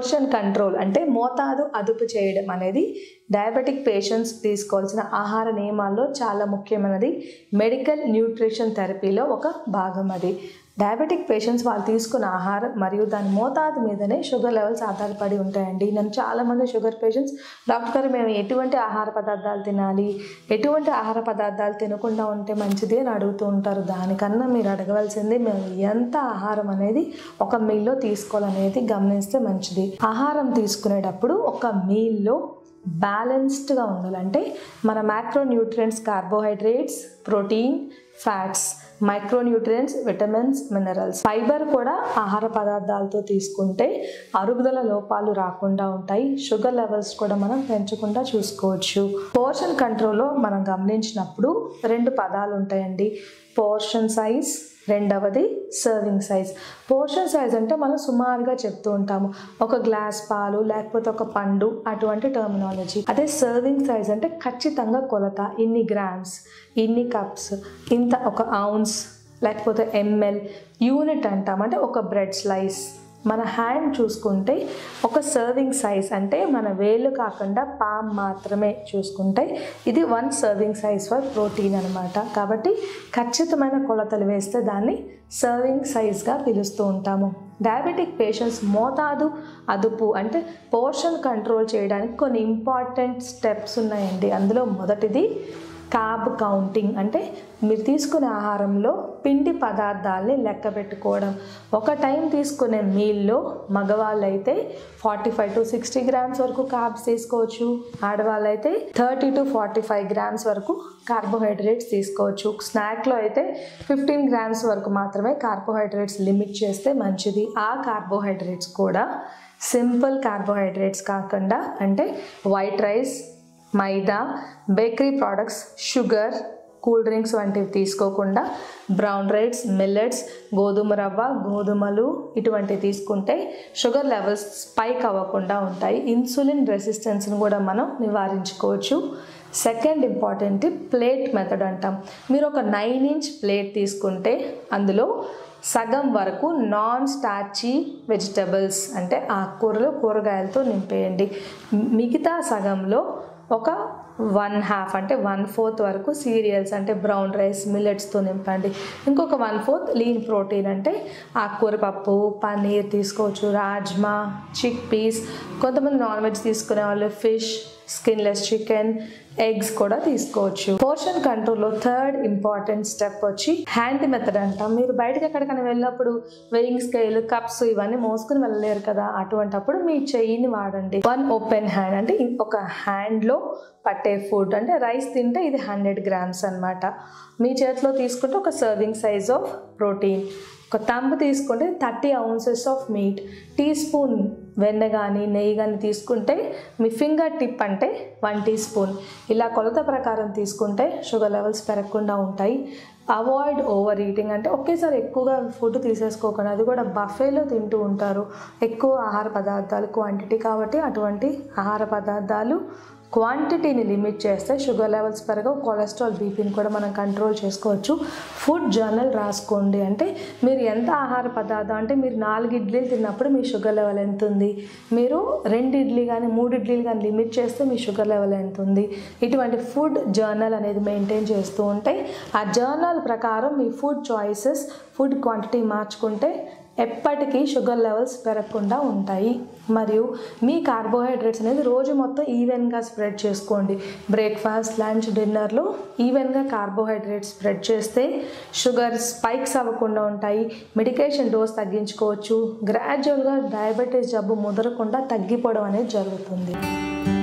portion control అంటే మోతాదు అదుపు చేయడం అనేది డయాబెటిక్ పేషెంట్స్ తీసుకోవాల్సిన ఆహార నియమాల్లో చాలా ముఖ్యమైనది మెడికల్ న్యూట్రిషన్ థెరపీలో ఒక భాగం అది డయాబెటిక్ పేషెంట్స్ వాళ్ళు తీసుకున్న ఆహారం మరియు దాని మోతాదు మీదనే షుగర్ లెవెల్స్ ఆధారపడి ఉంటాయండి నన్ను చాలామంది షుగర్ పేషెంట్స్ డాక్టర్ గారు మేము ఎటువంటి ఆహార పదార్థాలు తినాలి ఎటువంటి ఆహార పదార్థాలు తినకుండా ఉంటే మంచిది అని అడుగుతూ ఉంటారు దానికన్నా మీరు అడగవలసింది మేము ఎంత ఆహారం అనేది ఒక మీల్లో తీసుకోవాలనేది గమనిస్తే మంచిది ఆహారం తీసుకునేటప్పుడు ఒక మీల్లో బ్యాలెన్స్డ్గా ఉండాలంటే మన macronutrients carbohydrates protein fats micronutrients vitamins minerals fibre కూడా ఆహార పదార్థాలతో తీసుకుంటే అరుగుదల లోపాలు రాకుండా ఉంటాయి షుగర్ లెవెల్స్ కూడా మనం పెంచకుండా చూసుకోవచ్చు పోర్షన్ కంట్రోల్లో మనం గమనించినప్పుడు రెండు పదాలు ఉంటాయండి పోర్షన్ సైజ్ రెండవది సర్వింగ్ సైజ్ పోర్షన్ సైజ్ అంటే మనం సుమారుగా చెప్తూ ఉంటాము ఒక గ్లాస్ పాలు లేకపోతే ఒక పండు అటువంటి టర్మినాలజీ అదే సర్వింగ్ సైజ్ అంటే ఖచ్చితంగా కొలత ఇన్ని గ్రామ్స్ ఇన్ని కప్స్ ఇంత ఒక ఔన్స్ లేకపోతే ఎంఎల్ యూనిట్ అంటాం అంటే ఒక బ్రెడ్ స్లైస్ మన హ్యాండ్ చూసుకుంటే ఒక సర్వింగ్ సైజ్ అంటే మన వేలు కాకుండా పామ్ మాత్రమే చూసుకుంటే ఇది one serving size for protein అనమాట కాబట్టి ఖచ్చితమైన కొలతలు వేస్తే దాన్ని సర్వింగ్ సైజ్గా పిలుస్తూ ఉంటాము డయాబెటిక్ పేషెంట్స్ మోతాదు అదుపు అంటే పోర్షన్ కంట్రోల్ చేయడానికి కొన్ని ఇంపార్టెంట్ స్టెప్స్ ఉన్నాయండి అందులో మొదటిది కార్బ్ కౌంటింగ్ అంటే మీరు తీసుకునే ఆహారంలో పిండి పదార్థాలని లెక్క పెట్టుకోవడం ఒక టైం తీసుకునే మీల్లో మగవాళ్ళు అయితే forty five to sixty grams వరకు కార్బ్స్ తీసుకోవచ్చు ఆడవాళ్ళు అయితే thirty to forty five grams వరకు కార్బోహైడ్రేట్స్ తీసుకోవచ్చు స్నాక్లో అయితే ఫిఫ్టీన్ గ్రామ్స్ వరకు మాత్రమే కార్బోహైడ్రేట్స్ లిమిట్ చేస్తే మంచిది ఆ కార్బోహైడ్రేట్స్ కూడా సింపుల్ కార్బోహైడ్రేట్స్ కాకుండా అంటే white rice maida bakery products sugar cool drinks వంటివి తీసుకోకుండా బ్రౌన్ రైస్ మిల్లెట్స్ గోధుమ రవ్వ గోధుమలు ఇటువంటివి తీసుకుంటే షుగర్ లెవెల్స్ స్పైక్ అవ్వకుండా ఉంటాయి ఇన్సులిన్ రెసిస్టెన్స్ని కూడా మనం నివారించుకోవచ్చు సెకండ్ ఇంపార్టెంట్ ప్లేట్ మెథడ్ అంటాం మీరు ఒక నైన్ ఇంచ్ ప్లేట్ తీసుకుంటే అందులో సగం వరకు నాన్ స్టార్చీ వెజిటబుల్స్ అంటే ఆకుకూరలు కూరగాయలతో నింపేయండి మిగతా సగంలో ఒక వన్ హాఫ్ అంటే వన్ ఫోర్త్ వరకు సీరియల్స్ అంటే బ్రౌన్ రైస్ మిల్లెట్స్తో నింపండి ఇంకొక వన్ ఫోర్త్ లీన్ ప్రోటీన్ అంటే ఆకుకూర పప్పు పన్నీర్ తీసుకోవచ్చు రాజ్మా చిక్ పీస్ కొంతమంది నాన్ వెజ్ తీసుకునే వాళ్ళు ఫిష్ స్కిన్లెస్ చికెన్ ఎగ్స్ కూడా తీసుకోవచ్చు పోర్షన్ కంట్రోల్లో థర్డ్ ఇంపార్టెంట్ స్టెప్ వచ్చి హ్యాండ్ మెథడ్ అంటాం మీరు బయటకు ఎక్కడికైనా వెళ్ళినప్పుడు వెయింగ్ స్కేల్ కప్స్ ఇవన్నీ మోసుకుని వెళ్ళలేరు కదా అటువంటప్పుడు మీ చెయ్యిని వాడండి వన్ ఓపెన్ హ్యాండ్ అంటే ఒక హ్యాండ్లో పట్టే ఫుడ్ అంటే రైస్ తింటే ఇది హండ్రెడ్ గ్రామ్స్ అనమాట మీ చేతిలో తీసుకుంటే ఒక సర్వింగ్ సైజ్ ఆఫ్ ప్రోటీన్ ఒక తంబు తీసుకుంటే thirty ounces of meat teaspoon వెన్న కానీ నెయ్యి కానీ తీసుకుంటే మీ ఫింగర్ టిప్ అంటే వన్ టీ స్పూన్ ఇలా కొలత ప్రకారం తీసుకుంటే షుగర్ లెవెల్స్ పెరగకుండా ఉంటాయి అవాయిడ్ ఓవర్ ఈటింగ్ అంటే ఒకేసారి ఎక్కువగా ఫుడ్ తీసేసుకోకుండా అది కూడా బఫేలో తింటూ ఉంటారు ఎక్కువ ఆహార పదార్థాలు క్వాంటిటీ కాబట్టి అటువంటి ఆహార పదార్థాలు క్వాంటిటీని లిమిట్ చేస్తే షుగర్ లెవెల్స్ పెరగవు కొలెస్ట్రాల్ బీపీని కూడా మనం కంట్రోల్ చేసుకోవచ్చు ఫుడ్ జర్నల్ రాసుకోండి అంటే మీరు ఎంత ఆహార పదార్థం అంటే మీరు నాలుగు ఇడ్లీలు తిన్నప్పుడు మీ షుగర్ లెవెల్ ఎంత ఉంది మీరు రెండు ఇడ్లీ కానీ మూడు ఇడ్లీలు కానీ లిమిట్ చేస్తే మీ షుగర్ లెవెల్ ఎంత ఉంది ఇటువంటి ఫుడ్ జర్నల్ అనేది మెయింటైన్ చేస్తూ ఉంటే ఆ జర్నల్ ప్రకారం మీ ఫుడ్ చాయిసెస్ ఫుడ్ క్వాంటిటీ మార్చుకుంటే ఎప్పటికీ షుగర్ లెవెల్స్ పెరగకుండా ఉంటాయి మరియు మీ కార్బోహైడ్రేట్స్ అనేది రోజు మొత్తం ఈవెన్గా స్ప్రెడ్ చేసుకోండి బ్రేక్ఫాస్ట్ లంచ్ డిన్నర్లో ఈవెన్గా కార్బోహైడ్రేట్స్ స్ప్రెడ్ చేస్తే షుగర్ స్పైక్స్ అవ్వకుండా ఉంటాయి మెడికేషన్ డోస్ తగ్గించుకోవచ్చు గ్రాడ్యువల్గా డయాబెటీస్ జబ్బు ముదరకుండా తగ్గిపోవడం అనేది జరుగుతుంది